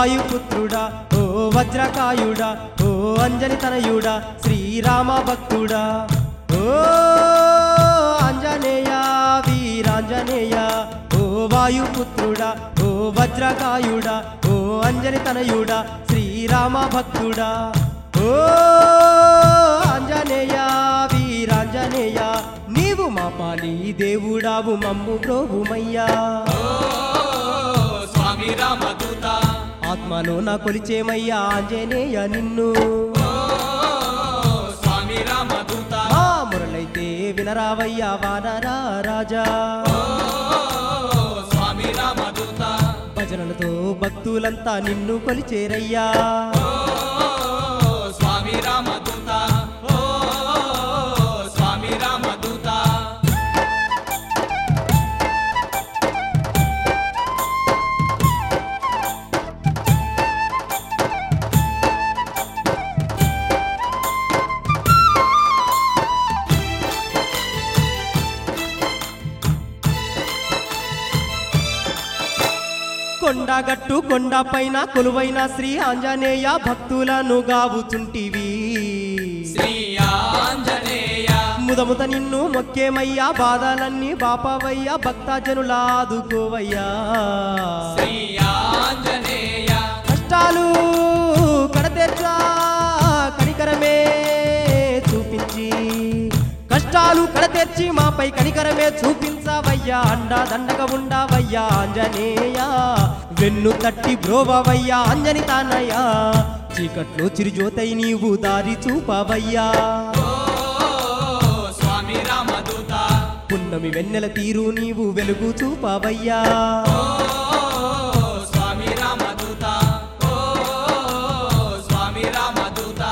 వాయుపుత్రుడా ఓ వజ్రకాయుడా ఓ అంజని తనయుడా శ్రీరామ భక్తుడా ఓ ఆంజనేయ వీరాంజనేయ ఓ వాయుపుత్రుడా ఓ వజ్రకాయుడా ఓ అంజని తనయుడా శ్రీరామ భక్తుడా ఓ ఆంజనేయ వీరాంజనేయ నీవు మా పాలి దేవుడావు మమ్ము ప్రోభుమయ్యా స్వామి రామదూత ఆత్మలో నా కొలిచేమయ్యా ఆంజనేయ నిన్ను స్వామి రామదూత ఆ మురళైతే వినరావయ్యా వానరా రాజా స్వామి రామదూత భజనలతో భక్తులంతా నిన్ను కొలిచేరయ్యా స్వామి రామదూత ఓ స్వామి రామదూత కొండగట్టు కొండ పైన కొలువైన శ్రీ ఆంజనేయ భక్తులను గావుచుంటివి శ్రీ ఆంజనేయ ముదముత నిన్ను మొక్కేమయ్యా బాధలన్నీ బాపవయ్యా భక్తజనుల ఆదుకోవయ్యా శ్రీ ఆంజనేయ కష్టాలు కడతెచ్చా కనికరమే చూపించి కష్టాలు కడతెర్చి మాపై కనికరమే చూపించవయ్యా అండా దండగా ఉండవయ్యా ఆంజనేయ వెన్ను తట్టి బ్రోవవయ్యా అంజని తానయ్యా చీకట్లో చిరుజ్యోతై నీవు దారి చూపవయ్యా ఓ స్వామి రామదూత పున్నమి వెన్నెల తీరు నీవు వెలుగు చూపవయ్యా ఓ స్వామి రామదూత ఓ స్వామి రామదూత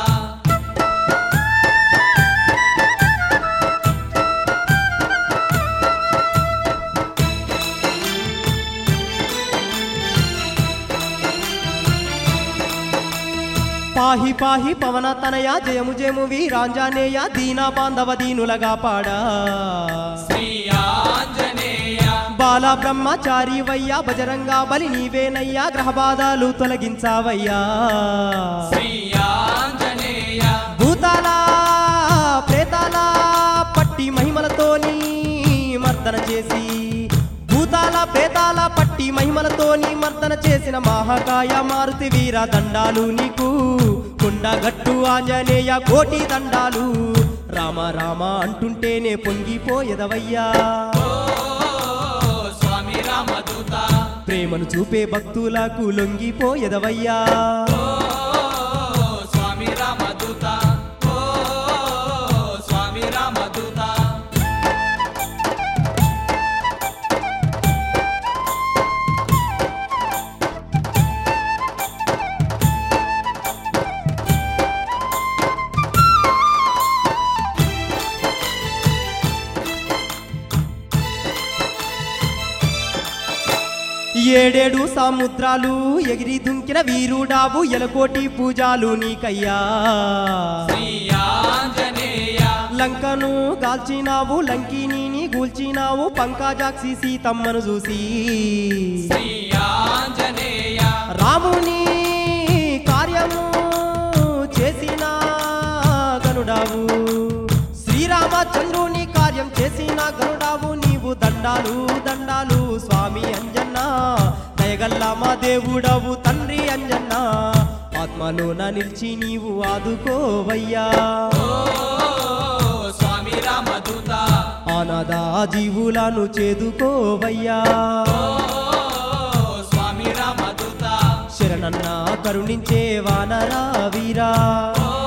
పాహి పాహి పవన తనయ జయము జయము వీరాంజనేయ దీనా బాంధవ దీనులగా పాడా శ్రీ ఆంజనేయ బాల బ్రహ్మచారి వయ్యా బజరంగా బలి నీవేనయ్యా గ్రహ బాధలు తొలగించావయ్యా శ్రీ ఆంజనేయ భూతాల ప్రేతాల పట్టి మహిమలతోని మర్దన చేసి భూతాల ప్రేతాల పట్టి మహిమలతోని మర్దన చేసిన మహాకాయ మారుతి వీర దండాలు నీకు కొండగట్టు ఆంజనేయ కోటి దండాలు రామ రామ అంటుంటేనే పొంగిపోయేదవయ్యా ఓ స్వామి రామదూత ప్రేమను చూపే భక్తులకు లొంగిపోయేదవయ్యా ఓ స్వామి రామదూత ఓ స్వామి రామదూత ఏడేడు సముద్రాలు ఎగిరి దుంకిన వీరుడావు ఎలకోటి పూజాలు నీకయ్యా శ్రీ ఆంజనేయ లంకను గాల్చినావు లంకిని గూల్చినావు పంకజాక్షి సీతమ్మను చూసి శ్రీ ఆంజనేయ రాముని కార్యము చేసిన గనుడావు శ్రీరామచంద్రుని కార్యం చేసిన గరుడావు నీవు దండాలు దండాలు స్వామి అంజన్న దయగల్ల మా దేవుడవు తండ్రి అంజన్న ఆత్మలోన నిలిచి నీవు ఆదుకోవయ్యా ఓ స్వామి రామదూత ఆనాదా జీవులను చేదుకోవయ్యా ఓ స్వామి రామదూత శరణన్న కరుణించే వానరా వీరా ఓ